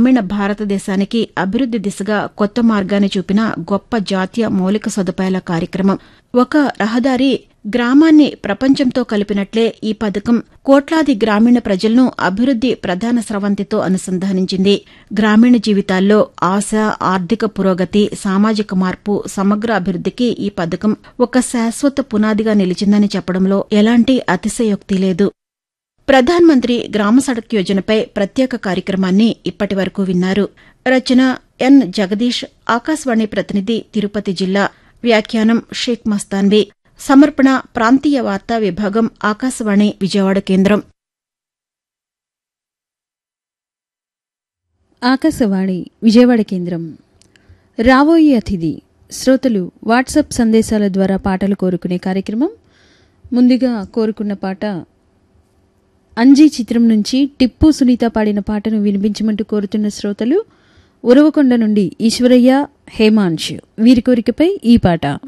గ్రామీణ భారతదేశానికి అభివృద్ది దిశగా కొత్త మార్గాన్ని చూపిన గొప్ప జాతీయ మౌలిక సదుపాయాల కార్యక్రమం ఒక రహదారి గ్రామాన్ని ప్రపంచంతో కలిపినట్లే ఈ పథకం కోట్లాది గ్రామీణ ప్రజలను అభివృద్ది ప్రధాన స్రవంతితో అనుసంధానించింది గ్రామీణ జీవితాల్లో ఆశ ఆర్థిక పురోగతి సామాజిక మార్పు సమగ్ర అభివృద్దికి ఈ పథకం ఒక శాశ్వత పునాదిగా నిలిచిందని చెప్పడంలో ఎలాంటి అతిశయోక్తి లేదు ప్రధాన్ మంత్రి గ్రామ సడక్ యోజనపై ప్రత్యేక కార్యక్రమాన్ని ఇప్పటి వరకు విన్నారు రచన ఎన్ జగదీష్ ఆకాశవాణి ప్రతినిధి తిరుపతి జిల్లా వ్యాఖ్యానం షేక్ మస్తాన్వి సమర్పణ ప్రాంతీయ వార్తా విభాగం ఆకాశవాణి విజయవాడ కేంద్రం ఆకాశవాణి విజయవాడ కేంద్రం రాబోయే అతిథి శ్రోతలు వాట్సాప్ సందేశాల ద్వారా పాటలు కోరుకునే కార్యక్రమం ముందుగా కోరుకున్న పాట అంజీ చిత్రం నుంచి టిప్పు సునీత పాడిన పాటను వినిపించమంటూ కోరుతున్న శ్రోతలు ఉరవకొండ నుండి ఈశ్వరయ్య హేమాంశ్ వీరి కోరికపై ఈ పాట